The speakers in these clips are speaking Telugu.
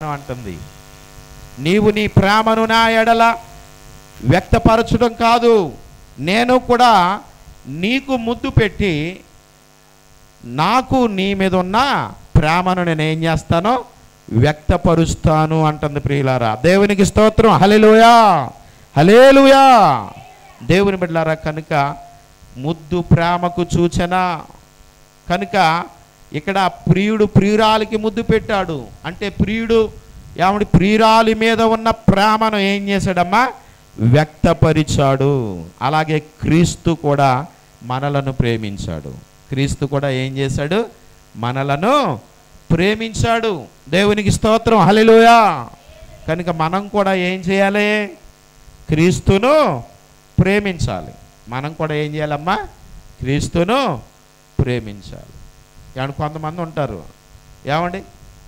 అంటుంది నీవు నీ ప్రేమను నా ఎడల వ్యక్తపరచడం కాదు నేను కూడా నీకు ముద్దు పెట్టి నాకు నీ మీద ఉన్న ప్రేమను నేను ఏం చేస్తాను వ్యక్తపరుస్తాను అంటుంది ప్రియులారా దేవునికి స్తోత్రం హలెలుయా హలేలుయా దేవుని బిడ్డలారా కనుక ముద్దు ప్రేమకు సూచన కనుక ఇక్కడ ప్రియుడు ప్రియురాలికి ముద్దు పెట్టాడు అంటే ప్రియుడు ఆవిడ ప్రియురాలి మీద ఉన్న ప్రేమను ఏం చేశాడమ్మా వ్యక్తపరిచాడు అలాగే క్రీస్తు కూడా మనలను ప్రేమించాడు క్రీస్తు కూడా ఏం చేశాడు మనలను ప్రేమించాడు దేవునికి స్తోత్రం హల్లెలూయా కనుక మనం కూడా ఏం చేయాలి క్రీస్తును ప్రేమించాలి మనం కూడా ఏం చేయాలమ్మా క్రీస్తును ప్రేమించాలి ఏమన్నా కొంతమంది ఉంటారు ఏమండి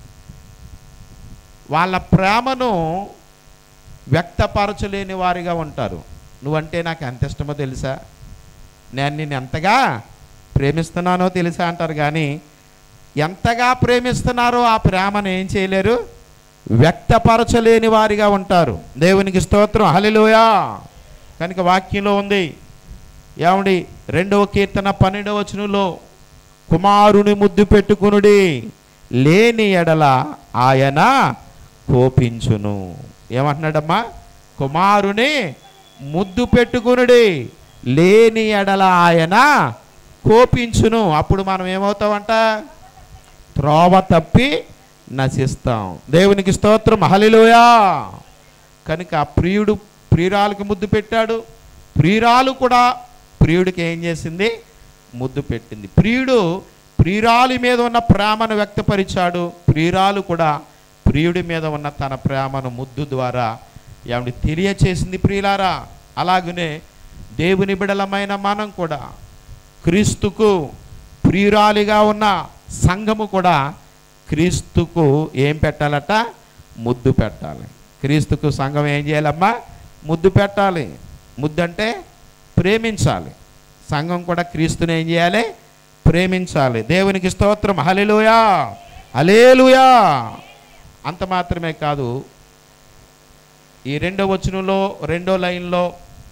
వాళ్ళ ప్రేమను వ్యక్తపరచలేని వారిగా ఉంటారు నువ్వంటే నాకు ఎంత ఇష్టమో తెలుసా నేను నిన్ను ఎంతగా ప్రేమిస్తున్నానో తెలుసా అంటారు కానీ ఎంతగా ప్రేమిస్తున్నారో ఆ ప్రేమను ఏం చేయలేరు వ్యక్తపరచలేని వారిగా ఉంటారు దేవునికి స్తోత్రం హలిలోయా కనుక వాక్యంలో ఉంది ఏమండి రెండవ కీర్తన పన్నెండవ వచనంలో కుమారుని ముద్దు పెట్టుకునుడి లేని ఎడల ఆయన కోపించును ఏమంటున్నాడమ్మా కుమారుని ముద్దు పెట్టుకునుడి లేని ఎడల ఆయన కోపించును అప్పుడు మనం ఏమవుతామంట త్రోవ తప్పి నశిస్తాం దేవునికి స్తోత్రం హలిలోయా కనుక ఆ ప్రియుడు ప్రియురాలకు ముద్దు పెట్టాడు ప్రియురాలు కూడా ప్రియుడికి ఏం చేసింది ముద్దు పెట్టింది ప్రియుడు ప్రియురాలి మీద ఉన్న ప్రేమను వ్యక్తపరిచాడు ప్రియురాలు కూడా ప్రియుడి మీద ఉన్న తన ప్రేమను ముద్దు ద్వారా ఏమిటి తెలియచేసింది ప్రియులారా అలాగనే దేవుని బిడలమైన మనం కూడా క్రీస్తుకు ప్రియురాలిగా ఉన్న సంఘము కూడా క్రీస్తుకు ఏం పెట్టాలట ముద్దు పెట్టాలి క్రీస్తుకు సంఘం ఏం చేయాలమ్మా ముద్దు పెట్టాలి ముద్దు అంటే ప్రేమించాలి సంఘం కూడా క్రీస్తుని ఏం చేయాలి ప్రేమించాలి దేవునికి స్తోత్రం హలెలుయా హలేలుయా అంత మాత్రమే కాదు ఈ రెండో వచనంలో రెండో లైన్లో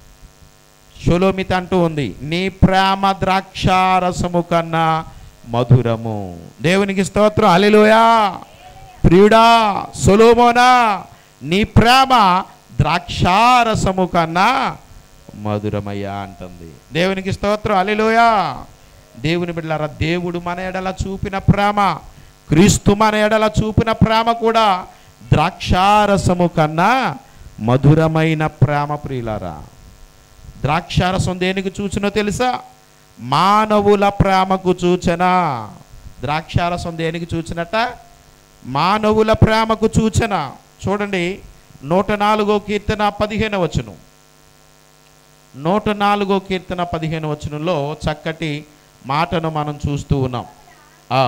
షోలోమిత అంటూ ఉంది నీ ప్రేమ ద్రాక్షారసము కన్నా మధురము దేవునికి స్తోత్రం అలెలుయా ప్రియుడా సొలోమోనా నీ ప్రేమ ద్రాక్షారసము కన్నా మధురమయ్యా అంటుంది దేవునికి స్తోత్రం అలెలుయా దేవుని బిడ్డలారా దేవుడు మన ఎడల చూపిన ప్రేమ క్రీస్తు మన ఎడల చూపిన ప్రేమ కూడా ద్రాక్షారసము కన్నా మధురమైన ప్రేమ ప్రియులారా ద్రాక్షారసం దేనికి చూచినో తెలుసా మానవుల ప్రేమకు చూచన ద్రాక్షారసం దేనికి చూచినట్ట మానవుల ప్రేమకు చూచన చూడండి నూట నాలుగో కీర్తన పదిహేను వచనం నూట నాలుగో కీర్తన పదిహేను వచనంలో చక్కటి మాటను మనం చూస్తూ ఉన్నాం ఆ,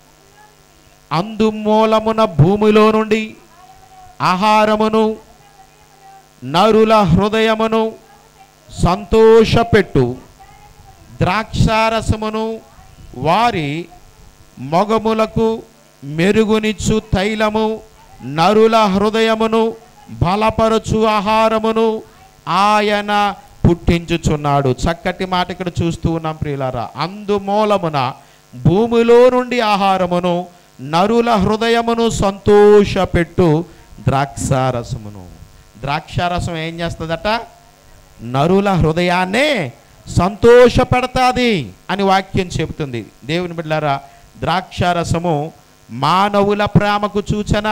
అందుమూలమున భూమిలో నుండి ఆహారమును నరుల హృదయమును సంతోషపెట్టు ద్రాక్షారసమును వారి మొగములకు మెరుగునిచ్చు తైలము నరుల హృదయమును బలపరచు ఆహారమును ఆయన పుట్టించుచున్నాడు చక్కటి మాట ఇక్కడ చూస్తూ ఉన్నాం ప్రియులారా అందుమూలమున భూమిలో నుండి ఆహారమును నరుల హృదయమును సంతోషపెట్టు ద్రాక్షారసమును ద్రాక్షారసం ఏం చేస్తుందట నరుల హృదయాన్నే సంతోషపెడతాది అని వాక్యం చెబుతుంది దేవుని బిడ్డారా ద్రాక్షారసము మానవుల ప్రేమకు సూచన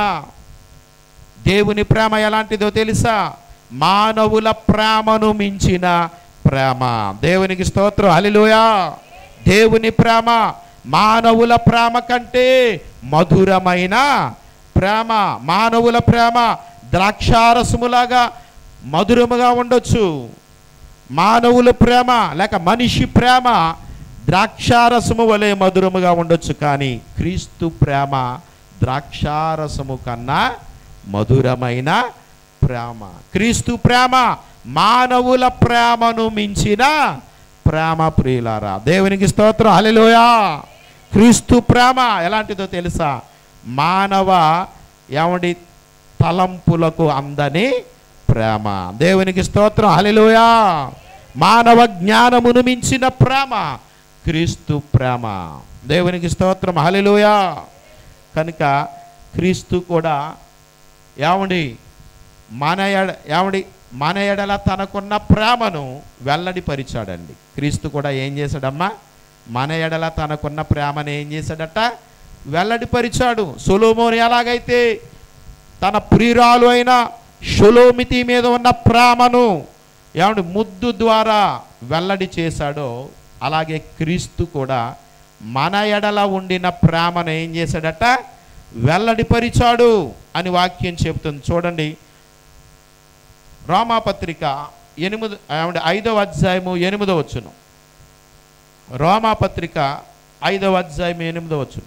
దేవుని ప్రేమ ఎలాంటిదో తెలుసా మానవుల ప్రేమను మించిన ప్రేమ దేవునికి స్తోత్రం హలిలోయా దేవుని ప్రేమ మానవుల ప్రేమ కంటే మధురమైన ప్రేమ మానవుల ప్రేమ ద్రాక్షారసములాగా మధురముగా ఉండొచ్చు మానవుల ప్రేమ లేక మనిషి ప్రేమ ద్రాక్షారసము వలె మధురముగా ఉండొచ్చు కానీ క్రీస్తు ప్రేమ ద్రాక్షారసము కన్నా మధురమైన ప్రేమ క్రీస్తు ప్రేమ మానవుల ప్రేమను మించిన ప్రేమ ప్రియులారా దేవునికి స్తోత్రం హల్లెలూయా క్రీస్తు ప్రేమ ఎలాంటిదో తెలుసా మానవ ఏమండి తలంపులకు అందని ప్రేమ దేవునికి స్తోత్రం హల్లెలూయా మానవ జ్ఞానమును మించిన ప్రేమ క్రీస్తు ప్రేమ దేవునికి స్తోత్రం హల్లెలూయా కనుక క్రీస్తు కూడా ఏమండి మన ఎడ ఏమండి మన ఎడల తనకున్న ప్రేమను వెల్లడిపరిచాడండి క్రీస్తు కూడా ఏం చేశాడమ్మా మన ఎడల తనకున్న ప్రేమను ఏం చేశాడట వెల్లడిపరిచాడు సొలోమోని ఎలాగైతే తన ప్రియురాలు అయిన షొలోమితి మీద ఉన్న ప్రేమను ఏమండి ముద్దు ద్వారా వెల్లడి చేశాడో అలాగే క్రీస్తు కూడా మన ఎడల ఉండిన ప్రేమను ఏం చేశాడట వెల్లడిపరిచాడు అని వాక్యం చెబుతుంది చూడండి రోమాపత్రిక ఎనిమిది ఏమంటే ఐదవ అధ్యాయము ఎనిమిదవ వచ్చును రోమాపత్రిక ఐదవ అధ్యాయం ఎనిమిదవ వచ్చును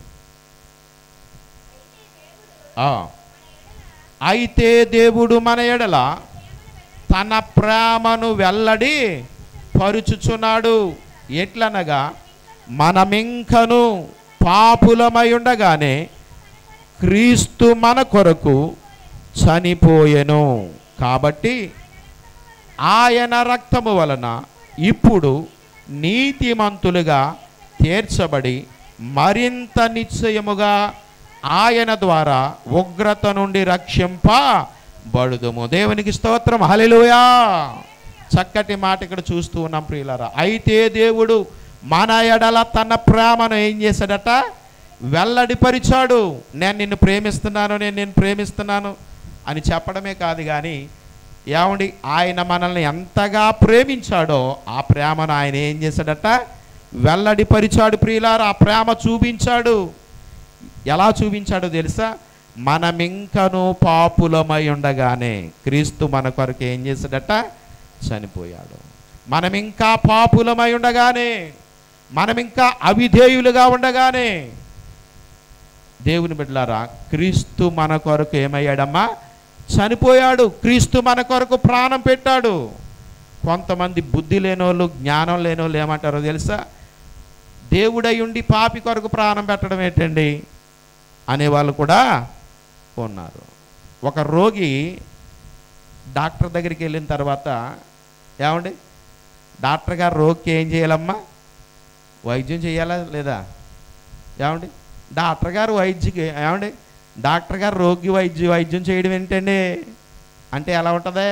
ఆ. అయితే దేవుడు మన ఎడల తన ప్రేమను వెల్లడి పరుచుచున్నాడు ఎట్లనగా మనమింకను పాపులమై ఉండగానే క్రీస్తు మన కొరకు చనిపోయెను కాబట్టి ఆయన రక్తము వలన ఇప్పుడు నీతిమంతులుగా తీర్చబడి మరింత నిశ్చయముగా ఆయన ద్వారా ఉగ్రత నుండి రక్షింపబడుదుము దేవునికి స్తోత్రం హల్లెలూయా చక్కటి మాట ఇక్కడ చూస్తూ ఉన్నాం ప్రియులారా అయితే దేవుడు మన ఎడల తన ప్రేమను ఏం చేశాడట వెల్లడిపరిచాడు నేను నిన్ను ప్రేమిస్తున్నాను నేను నిన్ను ప్రేమిస్తున్నాను అని చెప్పడమే కాదు కానీ ఏమండి ఆయన మనల్ని ఎంతగా ప్రేమించాడో ఆ ప్రేమను ఆయన ఏం చేశాడట వెల్లడిపరిచాడు ప్రియులారా ఆ ప్రేమ చూపించాడు ఎలా చూపించాడో తెలుసా మనమింకను పాపులమై ఉండగానే క్రీస్తు మన కొరకు ఏం చేశాడట చనిపోయాడు మనమింకా పాపులమై ఉండగానే మనమింకా అవిధేయులుగా ఉండగానే దేవుని బిడ్డలారా క్రీస్తు మన కొరకు ఏమయ్యాడమ్మా చనిపోయాడు క్రీస్తు మన కొరకు ప్రాణం పెట్టాడు కొంతమంది బుద్ధి లేనోళ్ళు జ్ఞానం లేనోళ్ళు ఏమంటారో తెలుసా దేవుడై ఉండి పాపి కొరకు ప్రాణం పెట్టడం ఏంటండి అనేవాళ్ళు కూడా ఉన్నారు ఒక రోగి డాక్టర్ దగ్గరికి వెళ్ళిన తర్వాత ఏమండి డాక్టర్ గారు రోగికి ఏం చేయాలమ్మా వైద్యం చేయాలా లేదా ఏమండి డాక్టర్ గారు వైద్యకి ఏమండి డాక్టర్ గారు రోగి వైద్య వైద్యం చేయడం ఏంటండి అంటే ఎలా ఉంటుంది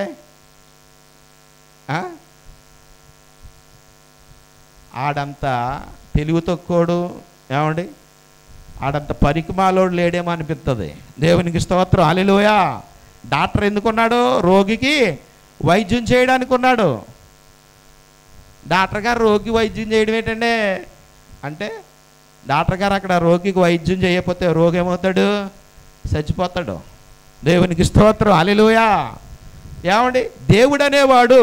ఆ? ఆడంతా తెలివి తక్కువడు ఏమండి ఆడంత పరికిమాలోడు లేడేమో అనిపిస్తుంది దేవునికి స్తోత్రం అలిలోయా డాక్టర్ ఎందుకున్నాడు రోగికి వైద్యం చేయడానికి ఉన్నాడు డాక్టర్ గారు రోగి వైద్యం చేయడం ఏంటండి అంటే డాక్టర్ గారు అక్కడ రోగికి వైద్యం చేయకపోతే రోగి ఏమవుతాడు చచ్చిపోతాడు దేవునికి స్తోత్రం అలిలోయా ఏమండి దేవుడు అనేవాడు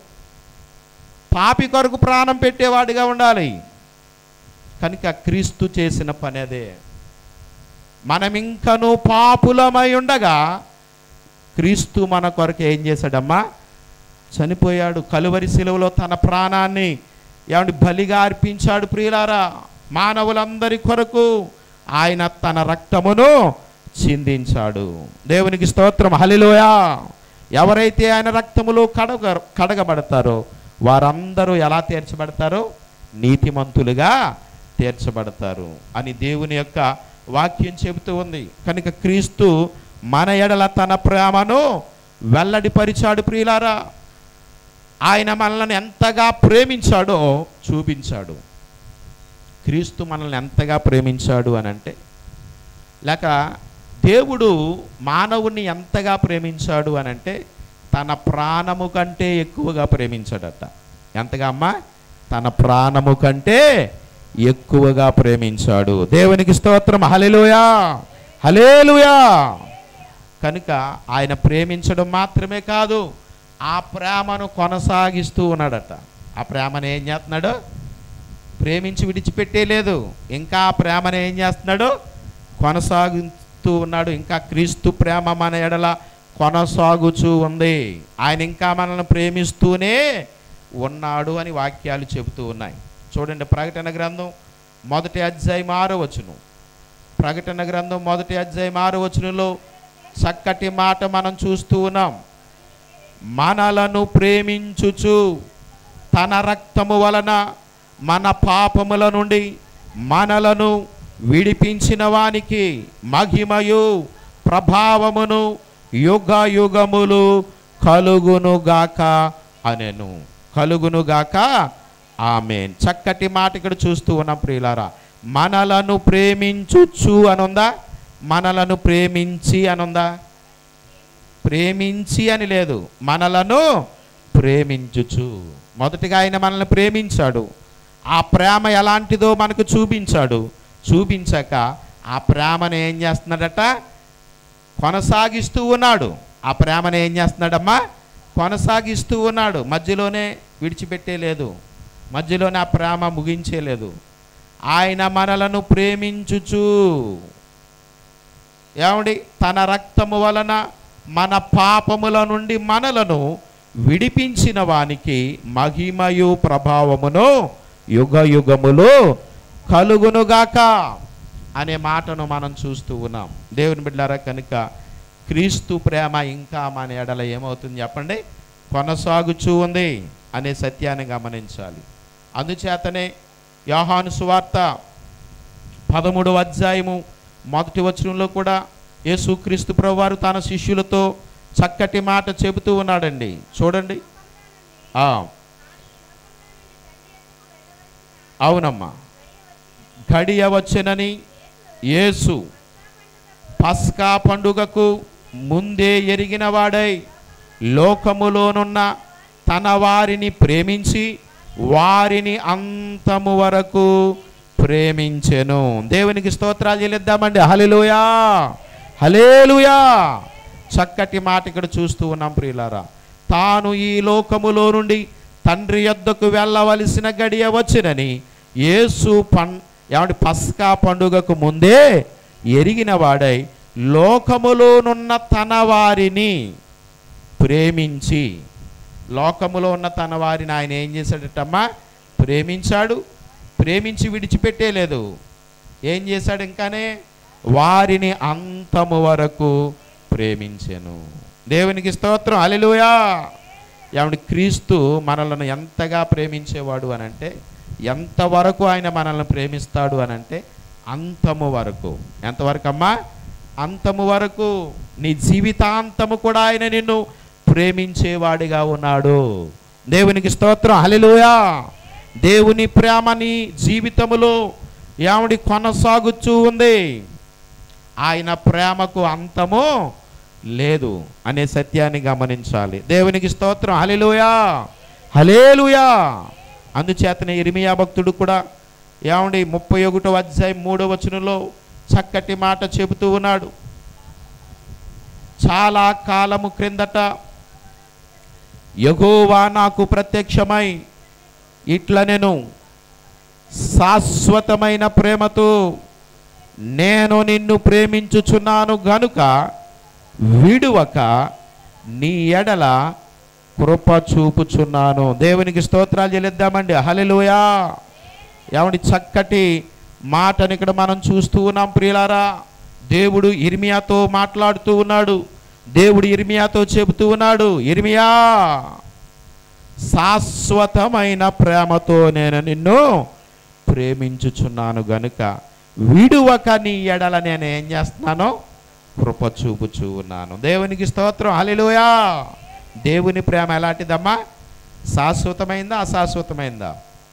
పాపి కొరకు ప్రాణం పెట్టేవాడిగా ఉండాలి కనుక క్రీస్తు చేసిన పని అదే మనమింకను పాపులమై ఉండగా క్రీస్తు మన కొరకు ఏం చేశాడమ్మా చనిపోయాడు కలువరి శిలువలో తన ప్రాణాన్ని ఏమండి బలిగా అర్పించాడు ప్రియులారా మానవులందరి కొరకు ఆయన తన రక్తమును చిందించాడు దేవునికి స్తోత్రం హలిలోయా ఎవరైతే ఆయన రక్తములో కడగ కడగబడతారో వారందరూ ఎలా తీర్చబడతారో నీతిమంతులుగా తీర్చబడతారు అని దేవుని యొక్క వాక్యం చెబుతూ ఉంది కనుక క్రీస్తు మన ఎడల తన ప్రేమను వెల్లడిపరిచాడు ప్రియులారా ఆయన మనల్ని ఎంతగా ప్రేమించాడో చూపించాడు క్రీస్తు మనల్ని ఎంతగా ప్రేమించాడు అని అంటే లేక దేవుడు మానవుణ్ణి ఎంతగా ప్రేమించాడు అని అంటే తన ప్రాణము కంటే ఎక్కువగా ప్రేమించాడట ఎంతగా అమ్మా తన ప్రాణము కంటే ఎక్కువగా ప్రేమించాడు దేవునికి స్తోత్రం హలెలుయా హలేలుయా కనుక ఆయన ప్రేమించడం మాత్రమే కాదు ఆ ప్రేమను కొనసాగిస్తూ ఉన్నాడట ఆ ప్రేమను ఏం చేస్తున్నాడు ప్రేమించి విడిచిపెట్టే లేదు ఇంకా ఆ ప్రేమను ఏం చేస్తున్నాడు కొనసాగుతూ ఉన్నాడు ఇంకా క్రీస్తు ప్రేమ మన ఎడల కొనసాగుచూ ఉంది ఆయన ఇంకా మనల్ని ప్రేమిస్తూనే ఉన్నాడు అని వాక్యాలు చెబుతూ ఉన్నాయి చూడండి ప్రకటన గ్రంథం మొదటి అధ్యాయం ఆరో వచనం ప్రకటన గ్రంథం మొదటి అధ్యాయం ఆరో వచనంలో చక్కటి మాట మనం చూస్తూ ఉన్నాం మనలను ప్రేమించుచు తన రక్తము వలన మన పాపముల నుండి మనలను విడిపించిన వానికి మహిమయు ప్రభావమును యుగ యుగములు కలుగునుగాక అనెను కలుగునుగాక ఆమెన్ చక్కటి మాట ఇక్కడ చూస్తూ ఉన్నాం ప్రియులారా మనలను ప్రేమించుచు అనుందా మనలను ప్రేమించి అనుందా ప్రేమించి అని లేదు మనలను ప్రేమించుచు మొదటిగా ఆయన మనల్ని ప్రేమించాడు ఆ ప్రేమ ఎలాంటిదో మనకు చూపించాడు చూపించాక ఆ ప్రేమను ఏం చేస్తున్నాడట కొనసాగిస్తూ ఉన్నాడు ఆ ప్రేమను ఏం చేస్తున్నాడమ్మా కొనసాగిస్తూ ఉన్నాడు మధ్యలోనే విడిచిపెట్టేలేదు మధ్యలోనే ఆ ప్రేమ ముగించేలేదు ఆయన మనలను ప్రేమించుచు ఏమండి తన రక్తము వలన మన పాపముల నుండి మనలను విడిపించిన వానికి మహిమయు ప్రభావమును యుగ యుగములు కలుగునుగాక అనే మాటను మనం చూస్తూ ఉన్నాం దేవుని బిడ్డారా కనుక క్రీస్తు ప్రేమ ఇంకా మన ఎడల ఏమవుతుంది చెప్పండి కొనసాగుచూ ఉంది అనే సత్యాన్ని గమనించాలి అందుచేతనే యోహాను సువార్త పదమూడవ అధ్యాయము మొదటి వచనంలో కూడా యేసుక్రీస్తు ప్రభువారు తన శిష్యులతో చక్కటి మాట చెబుతూ ఉన్నాడండి చూడండి ఆ, అవునమ్మా గడియ వచ్చెనని యేసు పస్కా పండుగకు ముందే ఎరిగిన వాడై లోకములోనున్న తన వారిని ప్రేమించి వారిని అంతము వరకు ప్రేమించెను దేవునికి స్తోత్రాలు చెల్లిద్దామండి హలిలుయా హలేలుయా చక్కటి మాట ఇక్కడ చూస్తూ ఉన్నాం ప్రియులారా తాను ఈ లోకములో నుండి తండ్రి యొద్దకు వెళ్ళవలసిన గడియ వచ్చినని యేసు పన్ ఏమంటే పస్కా పండుగకు ముందే ఎరిగిన వాడై లోకములోనున్న తన వారిని ప్రేమించి లోకములో ఉన్న తన వారిని ఆయన ఏం చేశాడటమ్మా ప్రేమించాడు ప్రేమించి విడిచిపెట్టేలేదు ఏం చేశాడు ఇంకానే వారిని అంతము వరకు ప్రేమించెను దేవునికి స్తోత్రం అలెలుయా ఏమంటే క్రీస్తు మనలను ఎంతగా ప్రేమించేవాడు అని అంటే ఎంతవరకు ఆయన మనల్ని ప్రేమిస్తాడు అని అంటే అంతము వరకు ఎంతవరకు అమ్మా అంతము వరకు నీ జీవితాంతము కూడా ఆయన నిన్ను ప్రేమించేవాడిగా ఉన్నాడు దేవునికి స్తోత్రం హల్లెలూయా దేవుని ప్రేమ నీ జీవితములో ఏమిడి కొనసాగుతూ ఉంది ఆయన ప్రేమకు అంతము లేదు అనే సత్యాన్ని గమనించాలి దేవునికి స్తోత్రం హల్లెలూయా హలేలుయా అందుచేతనే ఇరిమియా భక్తుడు కూడా ఏమండి ముప్పై ఒకటో అధ్యాయం మూడో వచనంలో చక్కటి మాట చెబుతూ ఉన్నాడు చాలా కాలము క్రిందట యెహోవా నాకు ప్రత్యక్షమై ఇట్ల నేను శాశ్వతమైన ప్రేమతో నేను నిన్ను ప్రేమించుచున్నాను గనుక విడువక నీ ఎడల కృప చూపుచున్నాను దేవునికి స్తోత్రాలు చెల్లిద్దామండి హల్లెలూయా ఏమండి చక్కటి మాటని ఇక్కడ మనం చూస్తూ ఉన్నాం ప్రియులారా దేవుడు ఇర్మియాతో మాట్లాడుతూ ఉన్నాడు దేవుడు ఇర్మియాతో చెబుతూ ఉన్నాడు ఇర్మియా శాశ్వతమైన ప్రేమతో నేను నిన్ను ప్రేమించుచున్నాను గనుక విడువక నీ ఎడల నేను ఏం చేస్తున్నాను కృప చూపుచూ ఉన్నాను దేవునికి స్తోత్రం హల్లెలూయా దేవుని ప్రేమ ఎలాంటిదమ్మా శాశ్వతమైందా అశాశ్వతమైందా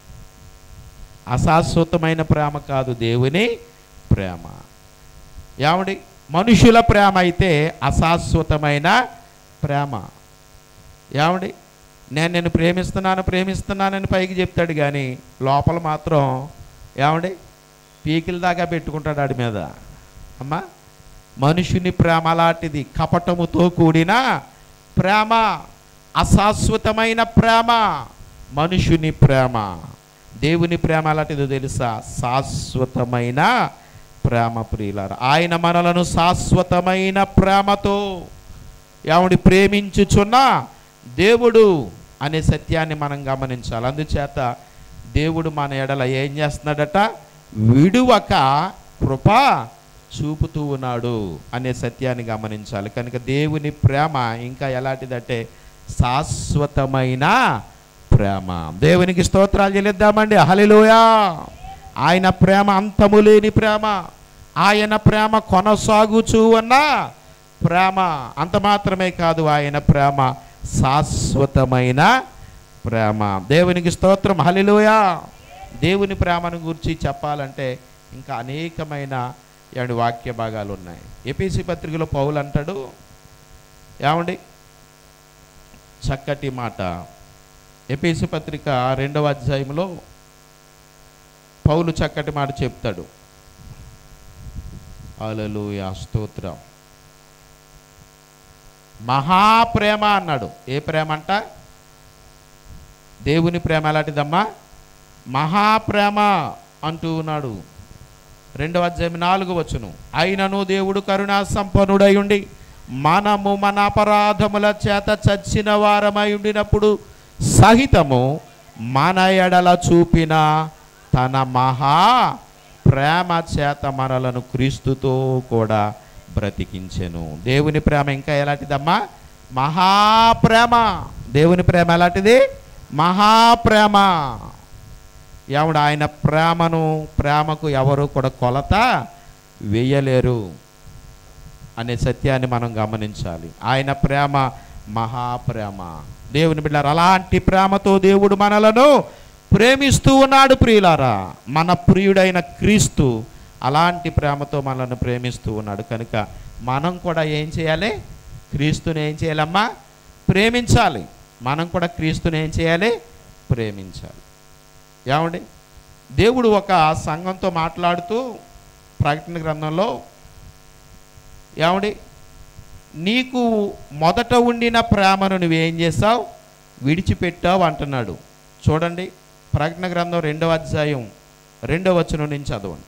అశాశ్వతమైన ప్రేమ కాదు దేవుని ప్రేమ ఏమండి మనుషుల ప్రేమ అయితే అశాశ్వతమైన ప్రేమ ఏమండి నేను నేను ప్రేమిస్తున్నాను ప్రేమిస్తున్నానని పైకి చెప్తాడు కానీ లోపల మాత్రం ఏమండి పీకిల దాకా పెట్టుకుంటాడు ఆడి మీద అమ్మా మనుషుని ప్రేమ లాంటిది కపటముతో కూడిన ప్రేమ అశాశ్వతమైన ప్రేమ మనుషుని ప్రేమ దేవుని ప్రేమ లాంటిదో తెలుసా శాశ్వతమైన ప్రేమ ప్రియులార ఆయన మనలను శాశ్వతమైన ప్రేమతో ఏమిడి ప్రేమించుచున్న దేవుడు అనే సత్యాన్ని మనం గమనించాలి అందుచేత దేవుడు మన ఎడల ఏం చేస్తున్నాడట విడువక కృప చూపుతూ ఉన్నాడు అనే సత్యాన్ని గమనించాలి కనుక దేవుని ప్రేమ ఇంకా ఎలాంటిదంటే శాశ్వతమైన ప్రేమ దేవునికి స్తోత్రాలు చెల్లిద్దామండి హలిలోయా ఆయన ప్రేమ అంతము లేని ప్రేమ ఆయన ప్రేమ కొనసాగుచూ ఉన్న ప్రేమ అంత మాత్రమే కాదు ఆయన ప్రేమ శాశ్వతమైన ప్రేమ దేవునికి స్తోత్రం హలిలోయా దేవుని ప్రేమను గురించి చెప్పాలంటే ఇంకా అనేకమైన ఏడు వాక్య భాగాలు ఉన్నాయి ఏపీసీ పత్రికలో పౌలు అంటాడు ఏమండి చక్కటి మాట ఎపీసి పత్రిక రెండవ అధ్యాయంలో పౌలు చక్కటి మాట చెప్తాడు అలలు స్తోత్రం మహాప్రేమ అన్నాడు ఏ ప్రేమ అంట దేవుని ప్రేమ ఎలాంటిదమ్మా మహాప్రేమ అంటూ ఉన్నాడు రెండవ అధ్యాయం నాలుగు వచ్చును అయినను దేవుడు కరుణా సంపన్నుడై ఉండి మనము మన అపరాధముల చేత చచ్చిన వారమై ఉండినప్పుడు సహితము మన ఎడల చూపిన తన మహా ప్రేమ చేత మనలను క్రీస్తుతో కూడా బ్రతికించెను దేవుని ప్రేమ ఇంకా ఎలాంటిదమ్మా మహాప్రేమ దేవుని ప్రేమ ఎలాంటిది మహాప్రేమ ఎవడు ఆయన ప్రేమను ప్రేమకు ఎవరు కూడా కొలత వేయలేరు అనే సత్యాన్ని మనం గమనించాలి ఆయన ప్రేమ మహాప్రేమ దేవుని బిడ్డారు అలాంటి ప్రేమతో దేవుడు మనలను ప్రేమిస్తూ ఉన్నాడు ప్రియులారా మన ప్రియుడైన క్రీస్తు అలాంటి ప్రేమతో మనల్ని ప్రేమిస్తూ ఉన్నాడు కనుక మనం కూడా ఏం చేయాలి క్రీస్తుని ఏం చేయాలమ్మా ప్రేమించాలి మనం కూడా క్రీస్తుని ఏం చేయాలి ప్రేమించాలి ఏమండి దేవుడు ఒక సంఘంతో మాట్లాడుతూ ప్రకటన గ్రంథంలో ఏమండి నీకు మొదట ఉండిన ప్రేమను నువ్వేం చేసావు విడిచిపెట్టావు అంటున్నాడు చూడండి ప్రకటన గ్రంథం రెండవ అధ్యాయం రెండవ వచనం నుంచి చదవండి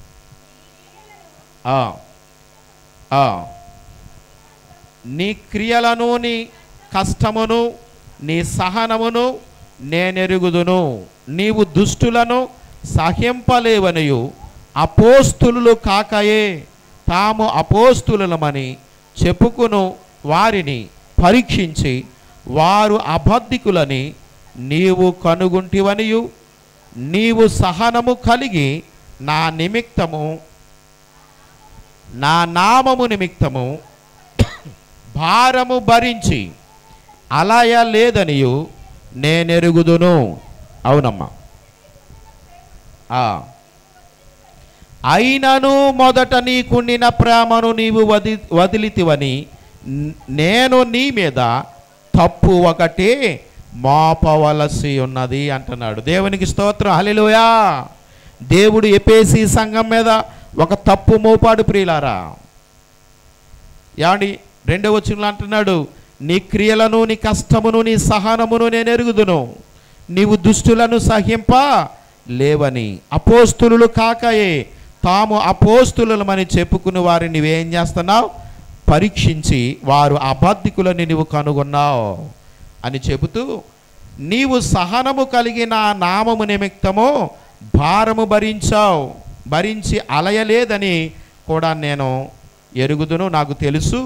ఆ, ఆ. నీ క్రియలను నీ కష్టమును నీ సహనమును నేనెరుగుదును నీవు దుష్టులను సహింపలేవనియు అపోస్తులు కాకయే తాము అపోస్తులమని చెప్పుకును వారిని పరీక్షించి వారు అబద్ధికులని నీవు కనుగుంటివనియు నీవు సహనము కలిగి నా నిమిత్తము నా నామము నిమిత్తము భారము భరించి అలయ లేదనియు నేనెరుగుదును అవునమ్మా ఆ. అయినను మొదట నీకుండిన ప్రేమను నీవు వది వదిలితివని న్- నేను నీ మీద తప్పు ఒకటి మోపవలసి ఉన్నది అంటున్నాడు దేవునికి స్తోత్రం హలిలోయా దేవుడు ఎపేసి సంఘం మీద ఒక తప్పు మోపాడు ప్రియులారా ఏమండి రెండవ వచనంలో అంటున్నాడు నీ క్రియలను నీ కష్టమును నీ సహనమును నేను ఎరుగుదును నీవు దుష్టులను సహింప లేవని అపోస్తులు కాకయే తాము అపోస్తులమని చెప్పుకుని వారిని నువ్వేం చేస్తున్నావు పరీక్షించి వారు అబద్ధికులని నీవు కనుగొన్నావు అని చెబుతూ నీవు సహనము కలిగిన నామము నిమిత్తము భారము భరించావు భరించి అలయలేదని కూడా నేను ఎరుగుదును నాకు తెలుసు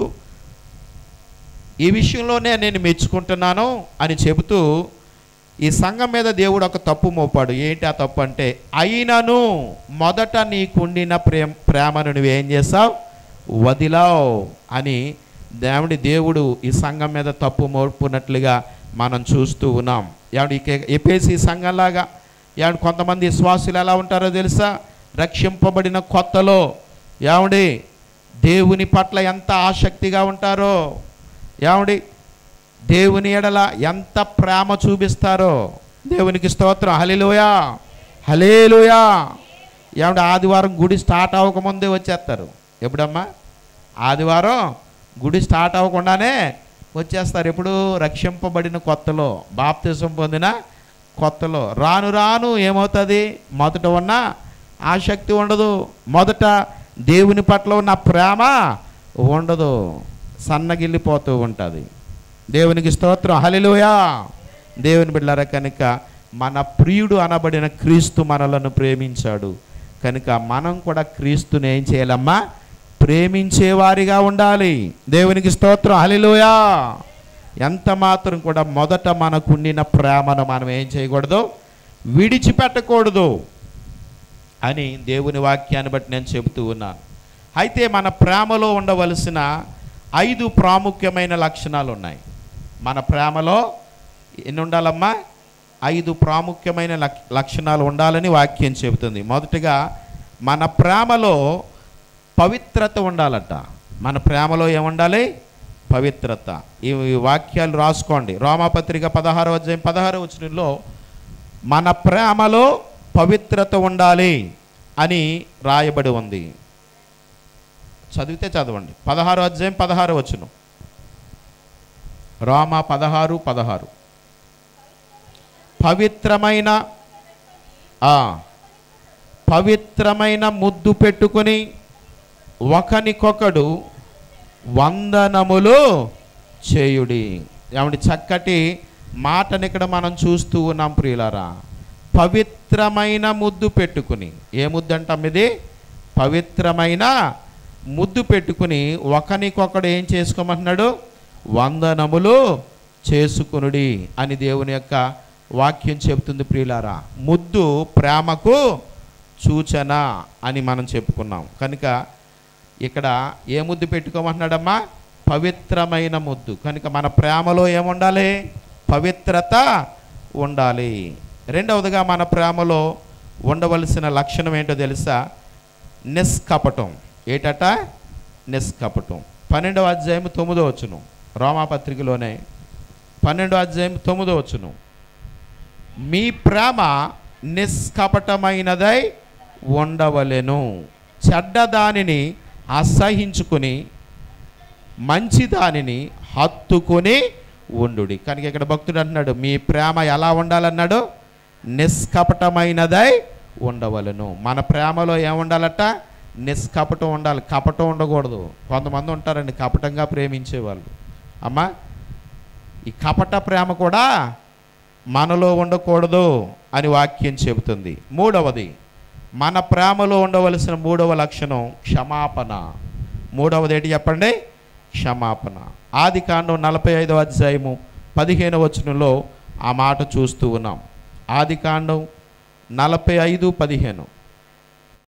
ఈ విషయంలోనే నేను మెచ్చుకుంటున్నాను అని చెబుతూ ఈ సంఘం మీద దేవుడు ఒక తప్పు మోపాడు ఏంటి ఆ తప్పు అంటే అయినను మొదట నీకుండిన ప్రేమ ప్రేమను నువ్వేం చేసావు వదిలావు అని దేవుడి దేవుడు ఈ సంఘం మీద తప్పు మోపునట్లుగా మనం చూస్తూ ఉన్నాం ఏమండి ఎపేసి సంఘంలాగా ఏమండి కొంతమంది విశ్వాసులు ఎలా ఉంటారో తెలుసా రక్షింపబడిన కొత్తలో ఏమండి దేవుని పట్ల ఎంత ఆసక్తిగా ఉంటారో ఏమండి దేవుని ఎడల ఎంత ప్రేమ చూపిస్తారో దేవునికి స్తోత్రం హలిలోయా హలేలుయా ఏమంటే ఆదివారం గుడి స్టార్ట్ అవ్వకముందే వచ్చేస్తారు ఎప్పుడమ్మా ఆదివారం గుడి స్టార్ట్ అవ్వకుండానే వచ్చేస్తారు ఎప్పుడు రక్షింపబడిన కొత్తలో బాప్తిజం పొందిన కొత్తలో రాను రాను ఏమవుతుంది మొదట ఉన్న ఆసక్తి ఉండదు మొదట దేవుని పట్ల ఉన్న ప్రేమ ఉండదు సన్నగిల్లిపోతూ ఉంటుంది దేవునికి స్తోత్రం హలిలోయా దేవుని బిడ్డలారా కనుక మన ప్రియుడు అనబడిన క్రీస్తు మనలను ప్రేమించాడు కనుక మనం కూడా క్రీస్తుని ఏం చేయాలమ్మా ప్రేమించేవారిగా ఉండాలి దేవునికి స్తోత్రం హలిలోయా ఎంత మాత్రం కూడా మొదట మనకుండిన ప్రేమను మనం ఏం చేయకూడదు విడిచిపెట్టకూడదు అని దేవుని వాక్యాన్ని బట్టి నేను చెబుతూ ఉన్నాను అయితే మన ప్రేమలో ఉండవలసిన ఐదు ప్రాముఖ్యమైన లక్షణాలు ఉన్నాయి మన ప్రేమలో ఎన్ని ఉండాలమ్మా ఐదు ప్రాముఖ్యమైన లక్- లక్షణాలు ఉండాలని వాక్యం చెబుతుంది మొదటిగా మన ప్రేమలో పవిత్రత ఉండాలట మన ప్రేమలో ఏముండాలి పవిత్రత ఈ ఈ వాక్యాలు రాసుకోండి రోమాపత్రిక పదహారవ అధ్యాయం పదహారవ వచనంలో మన ప్రేమలో పవిత్రత ఉండాలి అని రాయబడి ఉంది చదివితే చదవండి పదహారు అధ్యాయం పదహారు వచ్చును రామ పదహారు పదహారు పవిత్రమైన ఆ, పవిత్రమైన ముద్దు పెట్టుకుని ఒకనికొకడు వందనములు చేయుడి ఏమంటే చక్కటి మాటని ఇక్కడ మనం చూస్తూ ఉన్నాం ప్రియులారా పవిత్రమైన ముద్దు పెట్టుకుని ఏ ముద్దు అంటాం ఇది పవిత్రమైన ముద్దు పెట్టుకుని ఒకనికొకడు ఏం చేసుకోమంటున్నాడు వందనములు చేసుకునుడి అని దేవుని యొక్క వాక్యం చెబుతుంది ప్రియులారా ముద్దు ప్రేమకు సూచన అని మనం చెప్పుకున్నాం కనుక ఇక్కడ ఏ ముద్దు పెట్టుకోమంటున్నాడమ్మా పవిత్రమైన ముద్దు కనుక మన ప్రేమలో ఏముండాలి పవిత్రత ఉండాలి రెండవదిగా మన ప్రేమలో ఉండవలసిన లక్షణం ఏంటో తెలుసా నిష్కపటం ఏటట నిష్కపటం పన్నెండవ అధ్యాయం తొమ్మిదో వచ్చును రోమాపత్రికలోనే పన్నెండో అధ్యాయం తొమ్మిదో వచ్చును మీ ప్రేమ నిష్కపటమైనదై ఉండవలెను చెడ్డ దానిని అసహించుకుని మంచి దానిని హత్తుకొని ఉండుడి కనుక ఇక్కడ భక్తుడు అంటున్నాడు మీ ప్రేమ ఎలా ఉండాలన్నాడు నిష్కపటమైనదై ఉండవలను మన ప్రేమలో ఏముండాలట నిష్కపటం ఉండాలి కపటం ఉండకూడదు కొంతమంది ఉంటారండి కపటంగా ప్రేమించేవాళ్ళు అమ్మా ఈ కపట ప్రేమ కూడా మనలో ఉండకూడదు అని వాక్యం చెబుతుంది మూడవది మన ప్రేమలో ఉండవలసిన మూడవ లక్షణం క్షమాపణ మూడవది ఏంటి చెప్పండి క్షమాపణ ఆది కాండం నలభై ఐదవ అధ్యాయము పదిహేను వచనంలో ఆ మాట చూస్తూ ఉన్నాం ఆది కాండం నలభై ఐదు పదిహేను